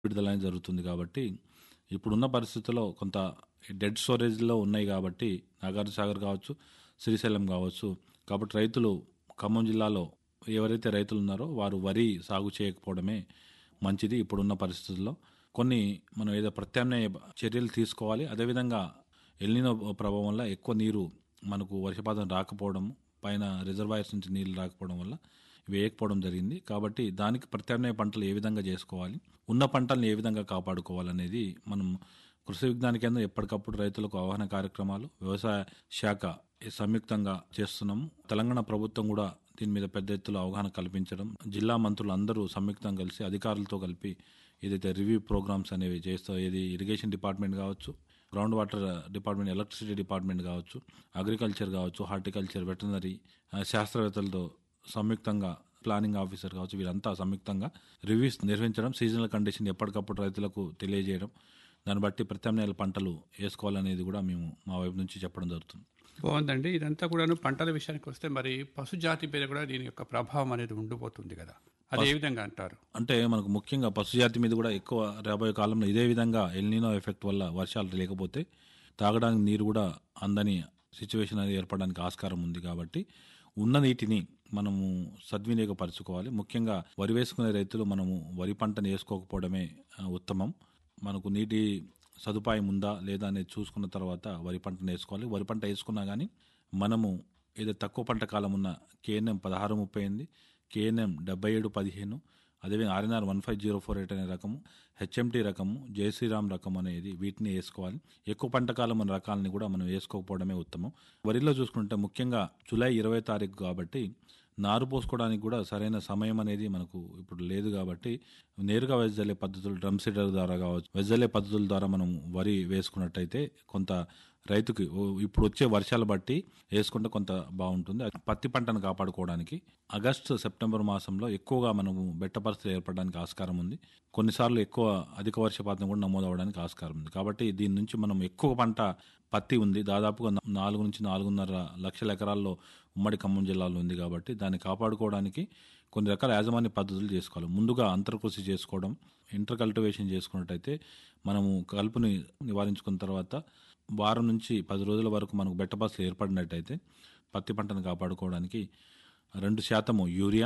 విడుదల అనేది జరుగుతుంది కాబట్టి ఇప్పుడున్న పరిస్థితుల్లో కొంత డెడ్ స్టోరేజ్లో ఉన్నాయి కాబట్టి నాగార్జున సాగర్ కావచ్చు శ్రీశైలం కావచ్చు కాబట్టి రైతులు ఖమ్మం జిల్లాలో ఎవరైతే రైతులు ఉన్నారో వారు వరి సాగు చేయకపోవడమే మంచిది ఇప్పుడున్న పరిస్థితుల్లో కొన్ని మనం ఏదో ప్రత్యామ్నాయ చర్యలు తీసుకోవాలి అదేవిధంగా ఎల్నినో ప్రభావం వల్ల ఎక్కువ నీరు మనకు వర్షపాతం రాకపోవడం పైన రిజర్వాయర్స్ నుంచి నీళ్లు రాకపోవడం వల్ల వేయకపోవడం జరిగింది కాబట్టి దానికి ప్రత్యామ్నాయ పంటలు ఏ విధంగా చేసుకోవాలి ఉన్న పంటలను ఏ విధంగా కాపాడుకోవాలనేది మనం కృషి విజ్ఞాన కేంద్రం ఎప్పటికప్పుడు రైతులకు అవగాహన కార్యక్రమాలు వ్యవసాయ శాఖ సంయుక్తంగా చేస్తున్నాము తెలంగాణ ప్రభుత్వం కూడా దీని మీద పెద్ద ఎత్తులో అవగాహన కల్పించడం జిల్లా మంత్రులు అందరూ సంయుక్తంగా కలిసి అధికారులతో కలిపి ఏదైతే రివ్యూ ప్రోగ్రామ్స్ అనేవి చేస్తా ఏది ఇరిగేషన్ డిపార్ట్మెంట్ కావచ్చు ground water department electricity department కావచ్చు అగ్రికల్చర్ కావచ్చు హార్టికల్చర్ వెటనరీ శాస్త్రవేత్తలతో సంయుక్తంగా ప్లానింగ్ ఆఫీసర్ కావచ్చు వీరంతా సంయుక్తంగా రివ్యూస్ నిర్వహించడం సీజనల్ కండిషన్ ఎప్పటికప్పుడు రైతులకు తెలియజేయడం దాన్ని బట్టి ప్రత్యామ్నాయ పంటలు వేసుకోవాలనేది కూడా మేము మా వైపు నుంచి చెప్పడం జరుగుతుంది బాగుందండి ఇదంతా కూడాను పంటల విషయానికి వస్తే మరి పశు జాతి మీద కూడా దీని యొక్క ప్రభావం అనేది ఉండిపోతుంది కదా అది ఏ విధంగా అంటారు అంటే మనకు ముఖ్యంగా పశుజాతి మీద కూడా ఎక్కువ రాబోయే కాలంలో ఇదే విధంగా ఎల్నినో ఎఫెక్ట్ వల్ల వర్షాలు లేకపోతే తాగడానికి నీరు కూడా అందని సిచ్యువేషన్ అనేది ఏర్పడడానికి ఆస్కారం ఉంది కాబట్టి ఉన్న నీటిని మనము సద్వినియోగపరచుకోవాలి ముఖ్యంగా వరి వేసుకునే రైతులు మనము వరి పంటను వేసుకోకపోవడమే ఆ, ఉత్తమం మనకు నీటి సదుపాయం ఉందా లేదా అనేది చూసుకున్న తర్వాత వరి పంటను వేసుకోవాలి వరి పంట వేసుకున్నా కానీ మనము ఏదో తక్కువ పంట కాలం ఉన్న కేఎన్ఎం పదహారు ముప్పై ఎనిమిది కేఎన్ఎం డెబ్బై ఏడు పదిహేను అదేవిధంగా RNR one five zero four eight అనే రకము హెచ్ఎంటీ రకము జయశ్రీరామ్ రకం అనేది వీటిని వేసుకోవాలి ఎక్కువ పంట కాలం ఉన్న రకాలని కూడా మనం వేసుకోకపోవడమే ఉత్తమం వరిలో చూసుకుంటే ముఖ్యంగా జూలై ఇరవై తారీఖు కాబట్టి నారు పోసుకోవడానికి కూడా సరైన సమయం అనేది మనకు ఇప్పుడు లేదు కాబట్టి నేరుగా వెజ్జల్లే పద్ధతులు డ్రమ్ సీడర్ ద్వారా కావచ్చు వెజ్జల్లే పద్ధతుల ద్వారా మనం వరి వేసుకున్నట్టయితే కొంత రైతుకి ఓ ఇప్పుడు వచ్చే వర్షాలు బట్టి వేసుకుంటే కొంత బాగుంటుంది పత్తి పంటను కాపాడుకోవడానికి ఆగస్టు సెప్టెంబర్ మాసంలో ఎక్కువగా మనము బెట్ట పరిస్థితులు ఏర్పడడానికి ఆస్కారం ఉంది కొన్నిసార్లు ఎక్కువ అధిక వర్షపాతం కూడా నమోదవడానికి ఆస్కారం ఉంది కాబట్టి దీని నుంచి మనం ఎక్కువ పంట పత్తి ఉంది దాదాపుగా నాలుగు నుంచి నాలుగున్నర లక్షల ఎకరాల్లో ఉమ్మడి ఖమ్మం జిల్లాలో ఉంది కాబట్టి దాన్ని కాపాడుకోవడానికి కొన్ని రకాల యాజమాన్య పద్ధతులు చేసుకోవాలి ముందుగా అంతర్కృషి చేసుకోవడం ఇంటర్ కల్టివేషన్ చేసుకున్నట్టయితే మనము కలుపుని నివారించుకున్న తర్వాత వారం నుంచి పది రోజుల వరకు మనకు బెట్టపాసులు ఏర్పడినట్టయితే పత్తి పంటను కాపాడుకోవడానికి రెండు శాతము యూరియా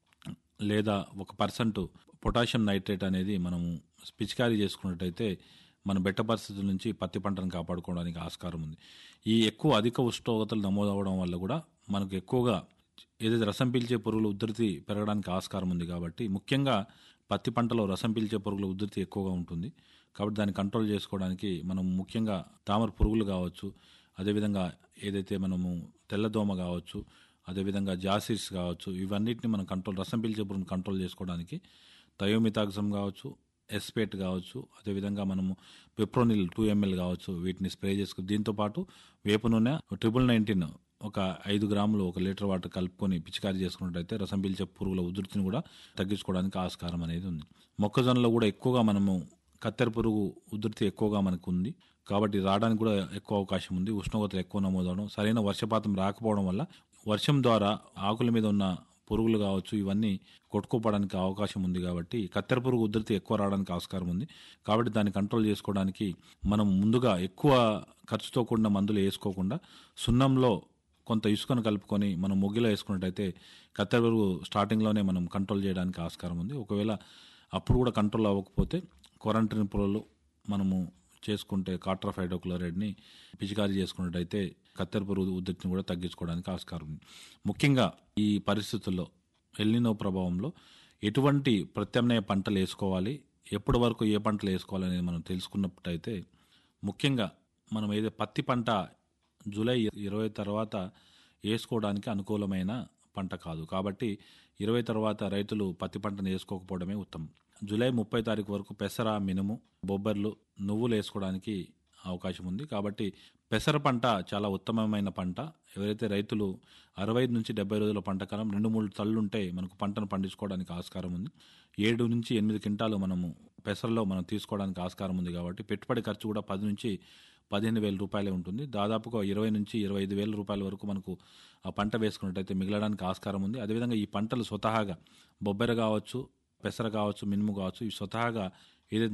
లేదా ఒక పర్సెంట్ పొటాషియం నైట్రేట్ అనేది మనము పిచికారీ చేసుకున్నట్టయితే మన బెట్ట పరిస్థితుల నుంచి పత్తి పంటను కాపాడుకోవడానికి ఆస్కారం ఉంది ఈ ఎక్కువ అధిక ఉష్ణోగ్రతలు నమోదవడం వల్ల కూడా మనకు ఎక్కువగా ఏదైతే రసం పీల్చే పురుగుల ఉధృతి పెరగడానికి ఆస్కారం ఉంది కాబట్టి ముఖ్యంగా పత్తి పంటలో రసం పీల్చే పురుగుల ఉధృతి ఎక్కువగా ఉంటుంది కాబట్టి దాన్ని కంట్రోల్ చేసుకోవడానికి మనం ముఖ్యంగా తామర పురుగులు కావచ్చు అదేవిధంగా ఏదైతే మనము తెల్లదోమ కావచ్చు అదేవిధంగా జాసిస్ కావచ్చు ఇవన్నిటిని మనం కంట్రోల్ రసం పీల్చే పురుగును కంట్రోల్ చేసుకోవడానికి థయోమితాగ్జమ్ కావచ్చు ఎస్పేట్ కావచ్చు అదేవిధంగా మనము పెప్రోనిల్ టూ ఎంఎల్ కావచ్చు వీటిని స్ప్రే చేసుకు దీంతో పాటు వేప నూనె ట్రిపుల్ నైన్టీన్ ఒక ఐదు గ్రాములు ఒక లీటర్ వాటర్ కలుపుకొని పిచికారీ చేసుకున్నట్టయితే రసం పీల్చే పురుగుల ఉధృతిని కూడా తగ్గించుకోవడానికి ఆస్కారం అనేది ఉంది మొక్కజొన్నలో కూడా ఎక్కువగా మనము కత్తెర పురుగు ఉధృతి ఎక్కువగా మనకు ఉంది కాబట్టి రావడానికి కూడా ఎక్కువ అవకాశం ఉంది ఉష్ణోగ్రతలు ఎక్కువ నమోదవడం సరైన వర్షపాతం రాకపోవడం వల్ల వర్షం ద్వారా ఆకుల మీద ఉన్న పురుగులు కావచ్చు ఇవన్నీ కొట్టుకోపోవడానికి అవకాశం ఉంది కాబట్టి కత్తెర పురుగు ఉధృతి ఎక్కువ రావడానికి ఆస్కారం ఉంది కాబట్టి దాన్ని కంట్రోల్ చేసుకోవడానికి మనం ముందుగా ఎక్కువ ఖర్చుతో కూడిన మందులు వేసుకోకుండా సున్నంలో కొంత ఇసుకను కలుపుకొని మనం మొగ్గిలో వేసుకున్నట్టయితే కత్తెర పురుగు స్టార్టింగ్లోనే మనం కంట్రోల్ చేయడానికి ఆస్కారం ఉంది ఒకవేళ అప్పుడు కూడా కంట్రోల్ అవ్వకపోతే క్వారంటైన్ పురుగులు మనము చేసుకుంటే కాట్రాఫైడోక్లోరైడ్ని పిచికారీ చేసుకున్నట్టయితే కత్తెర పురుగు ఉధృతిని కూడా తగ్గించుకోవడానికి ఆస్కారం ఉంది ముఖ్యంగా ఈ పరిస్థితుల్లో ఎల్నినో ప్రభావంలో ఎటువంటి ప్రత్యామ్నాయ పంటలు వేసుకోవాలి ఎప్పటి వరకు ఏ పంటలు వేసుకోవాలనేది మనం తెలుసుకున్నట్టయితే ముఖ్యంగా మనం ఏదో పత్తి పంట జూలై ఇరవై తర్వాత వేసుకోవడానికి అనుకూలమైన పంట కాదు కాబట్టి ఇరవై తర్వాత రైతులు పత్తి పంటను వేసుకోకపోవడమే ఉత్తమం జూలై ముప్పై తారీఖు వరకు పెసర మినుము బొబ్బర్లు నువ్వులు వేసుకోవడానికి అవకాశం ఉంది కాబట్టి పెసర పంట చాలా ఉత్తమమైన పంట ఎవరైతే రైతులు అరవై నుంచి డెబ్బై రోజుల పంట కాలం రెండు మూడు తళ్ళుంటే మనకు పంటను పండించుకోవడానికి ఆస్కారం ఉంది ఏడు నుంచి ఎనిమిది క్వింటాలు మనము పెసరలో మనం తీసుకోవడానికి ఆస్కారం ఉంది కాబట్టి పెట్టుబడి ఖర్చు కూడా పది నుంచి పదిహేను వేల రూపాయలే ఉంటుంది దాదాపుగా ఇరవై నుంచి ఇరవై ఐదు వేల రూపాయల వరకు మనకు ఆ పంట వేసుకున్నట్టయితే మిగలడానికి ఆస్కారం ఉంది అదేవిధంగా ఈ పంటలు స్వతహాగా బొబ్బెర కావచ్చు పెసర కావచ్చు మినుము కావచ్చు ఇవి స్వతహాగా